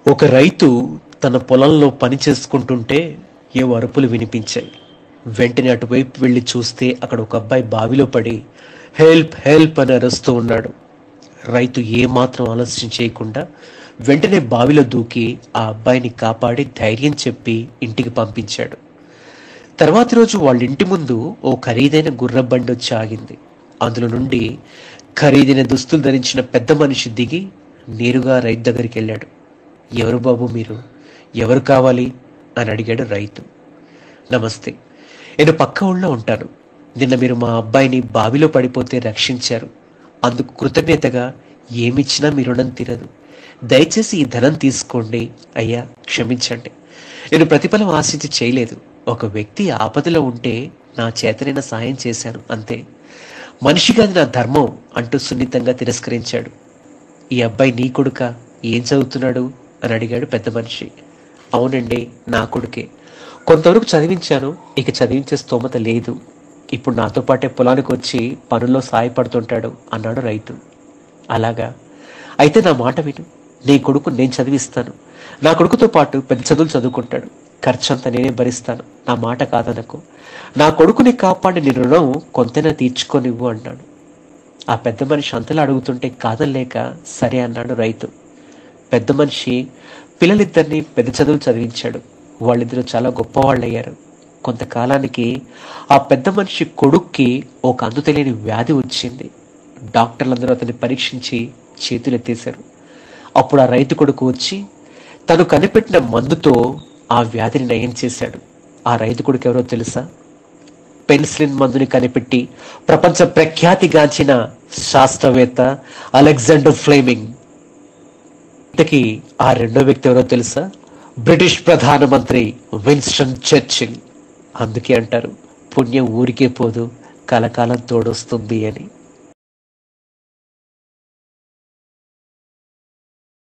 ఒక రైతు తన పొలంలో పని చేసుకుంటుంటే ఏ అరుపులు వినిపించాయి వెంటనే అటువైపు వెళ్ళి చూస్తే అక్కడ ఒక అబ్బాయి బావిలో పడి హెల్ప్ హెల్ప్ అని అరుస్తూ ఉన్నాడు రైతు ఏమాత్రం ఆలస్యం చేయకుండా వెంటనే బావిలో దూకి ఆ అబ్బాయిని కాపాడి ధైర్యం చెప్పి ఇంటికి పంపించాడు తర్వాతి రోజు వాళ్ళ ఇంటి ముందు ఓ ఖరీదైన గుర్రబండి వచ్చి ఆగింది అందులో నుండి ఖరీదైన దుస్తులు ధరించిన పెద్ద మనిషి దిగి నేరుగా రైతు దగ్గరికి వెళ్ళాడు ఎవరు బాబు మీరు ఎవరు కావాలి అని అడిగాడు రైతు నమస్తే నేను పక్క ఊళ్ళో ఉంటాను నిన్న మీరు మా అబ్బాయిని బావిలో పడిపోతే రక్షించారు అందుకు కృతజ్ఞతగా ఏమిచ్చినా మీ రుణం తీరదు దయచేసి ఈ ధనం తీసుకోండి అయ్యా క్షమించండి నేను ప్రతిఫలం ఆశించి చేయలేదు ఒక వ్యక్తి ఆపదలో ఉంటే నా చేతనైన సాయం చేశాను అంతే మనిషిగా అది నా ధర్మం అంటూ సున్నితంగా తిరస్కరించాడు ఈ అబ్బాయి నీ కొడుక ఏం చదువుతున్నాడు అని అడిగాడు పెద్ద మనిషి అవునండి నా కొడుకే కొంతవరకు చదివించాను ఇక చదివించే స్తోమత లేదు ఇప్పుడు నాతో పాటే పొలానికి వచ్చి పనుల్లో సాయపడుతుంటాడు అన్నాడు రైతు అలాగా అయితే నా మాట విను నీ కొడుకు నేను చదివిస్తాను నా కొడుకుతో పాటు పెద్ద చదువులు చదువుకుంటాడు ఖర్చంతా నేనే భరిస్తాను నా మాట కాదనకు నా కొడుకుని కాపాడి నీ రుణం కొంతైనా తీర్చుకోనివ్వు అన్నాడు ఆ పెద్ద మనిషి అంతలా అడుగుతుంటే కాదనలేక సరే అన్నాడు రైతు పెద్ద మనిషి పిల్లలిద్దరిని పెద్ద చదువులు చదివించాడు వాళ్ళిద్దరూ చాలా గొప్పవాళ్ళయ్యారు కొంతకాలానికి ఆ పెద్ద మనిషి కొడుక్కి ఒక అంతు తెలియని వ్యాధి వచ్చింది డాక్టర్లందరూ అతన్ని పరీక్షించి చేతులు ఎత్తేశారు అప్పుడు ఆ రైతు కొడుకు వచ్చి తను కనిపెట్టిన మందుతో ఆ వ్యాధిని నయం చేశాడు ఆ రైతు కొడుకు ఎవరో తెలుసా పెన్సిలిన్ మందుని కనిపెట్టి ప్రపంచ ప్రఖ్యాతిగాంచిన శాస్త్రవేత్త అలెగ్జాండర్ ఫ్లేమింగ్ ఇంతకీ ఆ రెండో వ్యక్తి ఎవరో తెలుసా బ్రిటిష్ ప్రధానమంత్రి విన్స్టన్ చర్చిల్ అందుకే అంటారు పుణ్యం ఊరికే పోదు కలకాలం తోడొస్తుంది అని